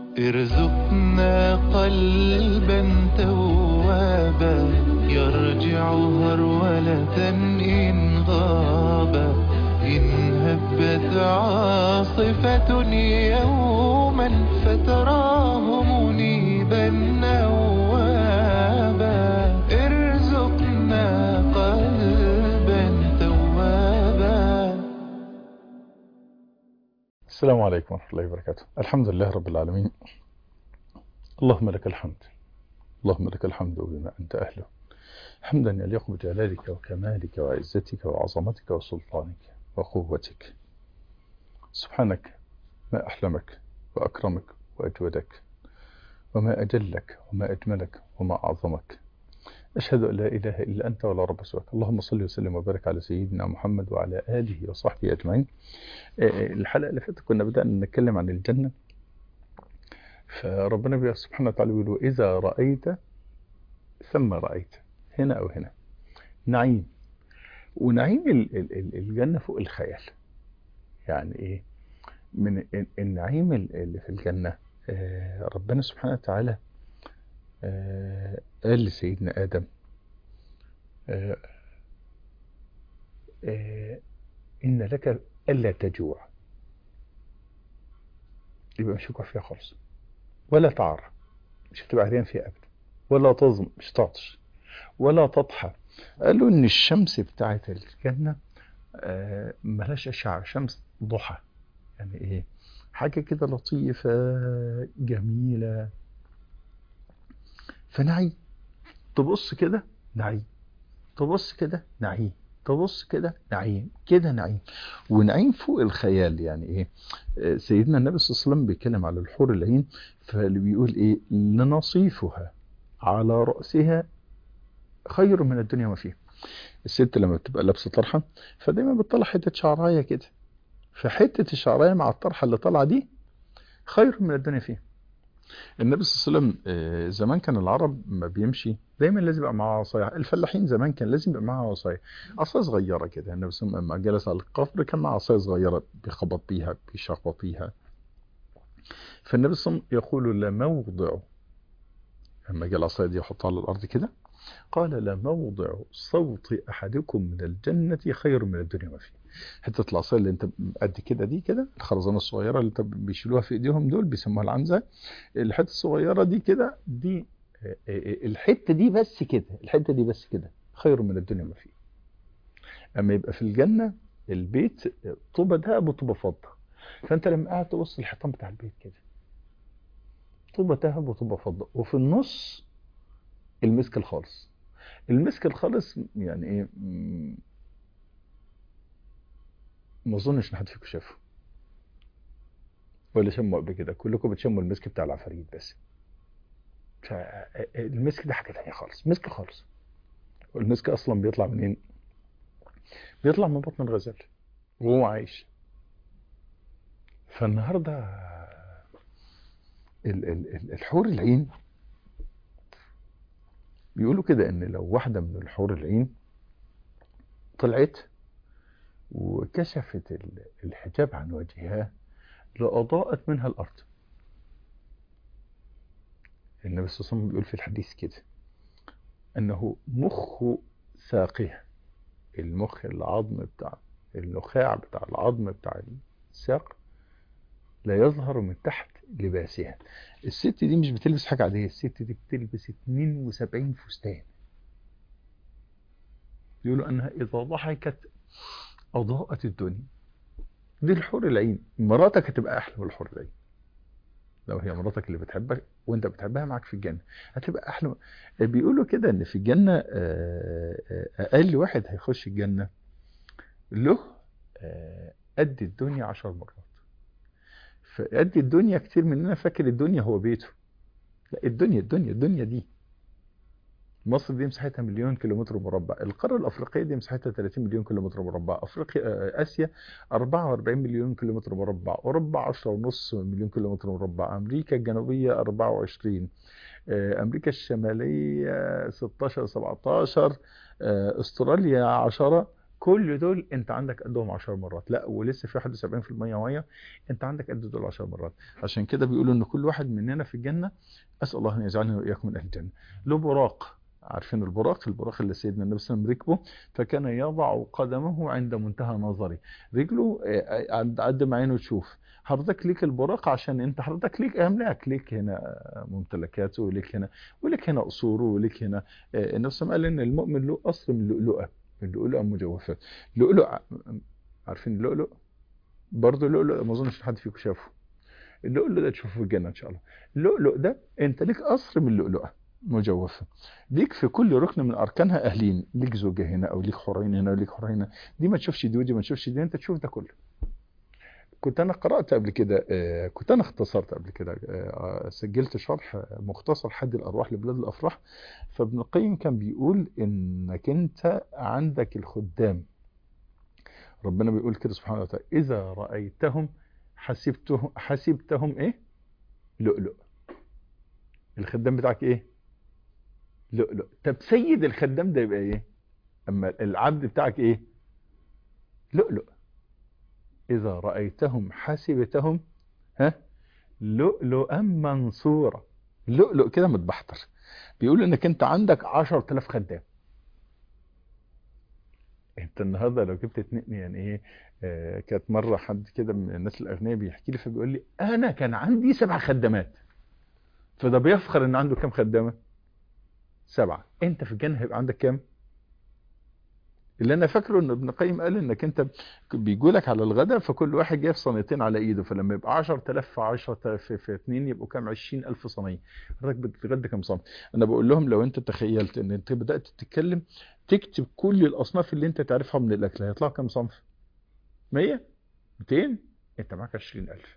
ارزقنا قلبا توابا يرجع هرولة إن غابا إن هبت عاصفة يوما فتراه منيبا نوابا ارزقنا قلبا توابا السلام عليكم ورحمة الله وبركاته الحمد لله رب العالمين اللهم لك الحمد اللهم لك الحمد بما أنت أهله حمدا يليق بجلالك وكمالك وعزتك وعظمتك وسلطانك وقوتك سبحانك ما أحلمك وأكرمك وأجودك وما أجلك وما أجملك وما أعظمك أشهد أن لا إله إلا أنت ولا رب سواك اللهم صل وسلم وبارك على سيدنا محمد وعلى آله وصحبه أجمعين الحلقة اللي فاتت كنا بدأنا نتكلم عن الجنة فربنا بيقول سبحانه وتعالى بيقول إذا رأيت ثم رأيت هنا أو هنا نعيم ونعيم ال- ال- ال- الجنة فوق الخيال يعني إيه من ال- النعيم ال- اللي في الجنة آه، ربنا سبحانه وتعالى آه، قال لسيدنا آدم آه، آه، إن لك ألا تجوع يبقى مش هتجوع فيها خالص ولا تعرى مش هتبقى عريان فيها أبدا ولا تظم مش تعطش ولا تضحى قالوا إن الشمس بتاعت الجنة آه، ملهاش أشعة شمس ضحى يعني إيه حاجة كده لطيفة جميلة فنعيم تبص كده نعيم تبص كده نعيم تبص كده نعيم كده نعيم ونعيم فوق الخيال يعني ايه آه، سيدنا النبي صلى الله عليه وسلم بيتكلم على الحور العين فاللي بيقول ايه لنصيفها على رأسها خير من الدنيا وما فيها الست لما بتبقى لابسه طرحه فدايما بتطلع حته شعرايه كده فحته الشعرايه مع الطرحه اللي طالعه دي خير من الدنيا فيها النبي صلى الله عليه وسلم آه، زمان كان العرب ما بيمشي دايما لازم يبقى معاه عصايه الفلاحين زمان كان لازم يبقى معاه عصايه عصايه صغيره كده النبي صلى الله عليه وسلم لما جلس على القبر كان معاه عصايه صغيره بيخبط بيها بيشخبط بيها فالنبي صلى الله عليه وسلم يقول لموضع لما جاء العصايه دي يحطها على الارض كده قال لموضع صوت احدكم من الجنه خير من الدنيا ما فيها حته العصايه اللي انت قد كده دي كده الخرزانه الصغيره اللي انت بيشيلوها في ايديهم دول بيسموها العنزه الحته الصغيره دي كده دي آه، آه، الحته دي بس كده الحته دي بس كده خير من الدنيا ما فيه اما يبقى في الجنه البيت طوبه دهب وطوبه فضه فانت لما قاعد تبص الحيطان بتاع البيت كده طوبه ذهب وطوبه فضه وفي النص المسك الخالص المسك الخالص يعني ايه مم، ما اظنش ان حد فيكم شافه ولا شموا قبل كده كلكم بتشموا المسك بتاع العفاريت بس فالمسك ده حاجه تانية خالص مسك خالص والمسك اصلا بيطلع منين بيطلع من بطن الغزال وهو عايش فالنهارده ال- ال- ال- الحور العين بيقولوا كده ان لو واحده من الحور العين طلعت وكشفت ال- الحجاب عن وجهها لأضاءت منها الأرض النبي صلى الله عليه وسلم بيقول في الحديث كده أنه مخ ساقها المخ العظم بتاع النخاع بتاع العظم بتاع الساق لا يظهر من تحت لباسها الست دي مش بتلبس حاجة عادية الست دي بتلبس 72 فستان يقولوا أنها إذا ضحكت أضاءت الدنيا دي الحور العين مراتك هتبقى أحلى من الحور العين لو هي مراتك اللي بتحبك وانت بتحبها معاك في الجنة هتبقى أحلى بيقولوا كده ان في الجنة آه، آه، أقل واحد هيخش الجنة له آه، قد الدنيا عشر مرات فقد الدنيا كتير مننا فاكر الدنيا هو بيته لا الدنيا الدنيا الدنيا دي مصر دي مساحتها مليون كيلومتر مربع القارة الأفريقية دي مساحتها 30 مليون كيلومتر مربع أفريقيا آه، آسيا 44 مليون كيلومتر مربع أوروبا 10.5 مليون كيلومتر مربع أمريكا الجنوبية 24 آه، أمريكا الشمالية 16 17 آه، أستراليا 10 كل دول انت عندك قدهم 10 مرات لا ولسه في 71% ميه انت عندك قد دول 10 مرات عشان كده بيقولوا ان كل واحد مننا في الجنه اسال الله ان يجعلنا واياكم من اهل الجنه له براق عارفين البراق البراق اللي سيدنا النبي صلى الله عليه وسلم ركبه فكان يضع قدمه عند منتهى نظري رجله آه، عند قد ما عينه تشوف حضرتك ليك البراق عشان انت حضرتك ليك املاك ليك هنا ممتلكاته وليك هنا وليك هنا قصوره وليك هنا آه، النبي صلى الله عليه وسلم قال ان المؤمن له قصر من لؤلؤه من لؤلؤه مجوفه لؤلؤ عارفين اللؤلؤ برضه اللؤلؤ ما اظنش حد فيكم شافه اللؤلؤ ده تشوفه في الجنه ان شاء الله اللؤلؤ ده انت ليك قصر من لؤلؤه مجوفه ليك في كل ركن من اركانها اهلين ليك زوجه هنا او ليك حورين هنا وليك حور هنا دي ما تشوفش دي ودي ما تشوفش دي انت تشوف ده كله كنت انا قرات قبل كده آه، كنت انا اختصرت قبل كده آه، سجلت شرح مختصر حد الارواح لبلاد الافراح فابن القيم كان بيقول انك انت عندك الخدام ربنا بيقول كده سبحانه وتعالى اذا رايتهم حسبتهم حسبتهم ايه لؤلؤ الخدام بتاعك ايه لؤلؤ طب سيد الخدام ده يبقى ايه اما العبد بتاعك ايه لؤلؤ اذا رايتهم حسبتهم ها لؤلؤا منصورا لؤلؤ كده متبحتر بيقول انك انت عندك 10000 خدام انت النهارده لو جبت اتنين يعني ايه آه كانت مره حد كده من الناس الاغنياء بيحكي لي فبيقول لي انا كان عندي سبع خدامات فده بيفخر ان عنده كام خدامه سبعه انت في الجنه هيبقى عندك كام اللي انا فاكره ان ابن القيم قال انك انت بيجولك على الغداء فكل واحد جايب صينيتين على ايده فلما يبقى 10000 في 10 في, في 2 يبقوا كام 20000 صينيه حضرتك بتتغدى كام صنف انا بقول لهم لو انت تخيلت ان انت بدات تتكلم تكتب كل الاصناف اللي انت تعرفها من الاكل هيطلعوا كام صنف 100 200 انت معاك 20000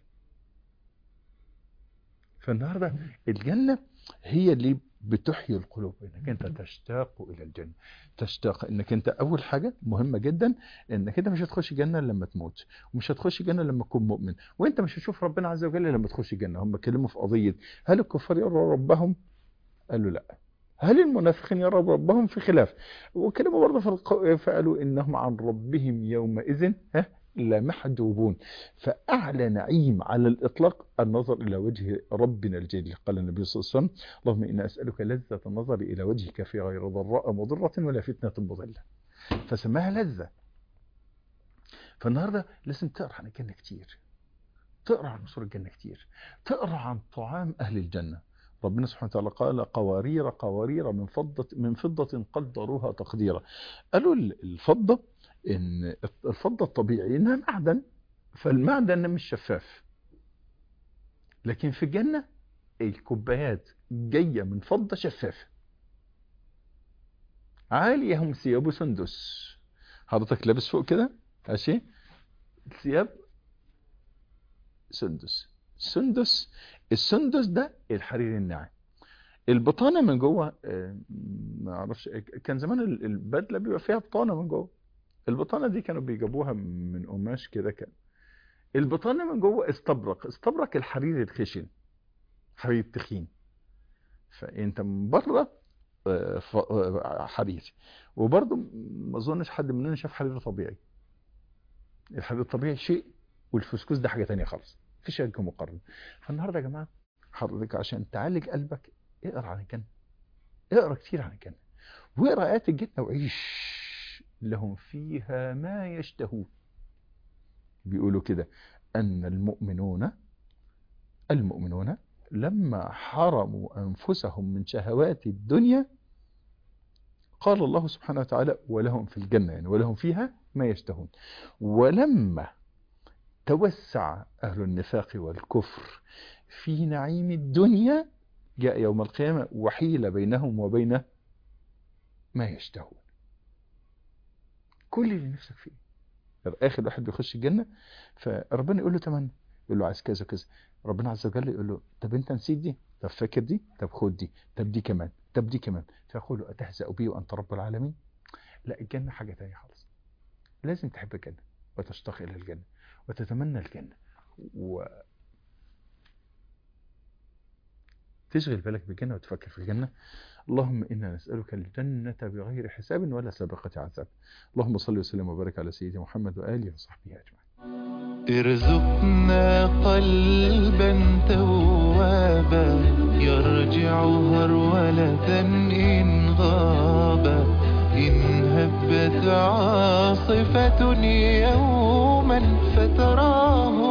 فالنهارده الجنه هي اللي بتحيي القلوب انك انت تشتاق الى الجنه تشتاق انك انت اول حاجه مهمه جدا انك انت مش هتخش الجنه لما تموت ومش هتخش الجنه لما تكون مؤمن وانت مش هتشوف ربنا عز وجل لما تخش الجنه هم اتكلموا في قضيه هل الكفار يروا ربهم قالوا لا هل المنافقين يروا ربهم في خلاف وكلموا برضه في الق... فقالوا انهم عن ربهم يومئذ ها لمحجوبون فأعلى نعيم على الإطلاق النظر إلى وجه ربنا الجليل قال النبي صلى الله عليه وسلم اللهم إنا أسألك لذة النظر إلى وجهك في غير ضراء مضرة ولا فتنة مضلة فسماها لذة فالنهاردة لازم تقرأ عن الجنة كتير تقرأ عن نصور الجنة كتير تقرأ عن طعام أهل الجنة ربنا سبحانه وتعالى قال قوارير قوارير من فضة من فضة قدروها تقديرا قالوا الفضة ان الفضة الطبيعي انها معدن فالمعدن مش شفاف لكن في الجنة الكوبايات جاية من فضة شفافة عاليهم ثياب سندس حضرتك لابس فوق كده ماشي ثياب سندس سندس السندس ده الحرير الناعم البطانه من جوه ما اعرفش كان زمان البدله بيبقى فيها بطانه من جوه البطانه دي كانوا بيجيبوها من قماش كده كان البطانه من جوه استبرق استبرق الحرير الخشن حرير تخين فانت من بره حرير وبرضه ما اظنش حد مننا شاف حرير طبيعي الحرير الطبيعي شيء والفسكوس ده حاجه ثانيه خالص مفيش وجه مقارنه فالنهارده يا جماعه حضرتك عشان تعالج قلبك اقرا عن الجنه اقرا كتير عن الجنه واقرا ايات الجنه وعيش لهم فيها ما يشتهون بيقولوا كده ان المؤمنون المؤمنون لما حرموا انفسهم من شهوات الدنيا قال الله سبحانه وتعالى ولهم في الجنه يعني ولهم فيها ما يشتهون ولما توسع أهل النفاق والكفر في نعيم الدنيا جاء يوم القيامة وحيل بينهم وبين ما يشتهون كل اللي نفسك فيه آخر واحد بيخش الجنة فربنا يقول له تمنى يقول له عايز كذا كذا ربنا عز وجل يقول له طب انت نسيت دي طب فاكر دي طب خد دي طب دي كمان طب دي كمان فيقول له أتهزأ بي وأنت رب العالمين لا الجنة حاجة تانية خالص لازم تحب الجنة وتشتاق إلى الجنة وتتمنى الجنة و تشغل بالك بالجنة وتفكر في الجنة اللهم إنا نسألك الجنة بغير حساب ولا سابقة عذاب اللهم صل وسلم وبارك على سيدنا محمد وآله وصحبه أجمعين ارزقنا قلبا توابا يرجع هرولة إن غابا إن هبت عاصفة يوما فتراه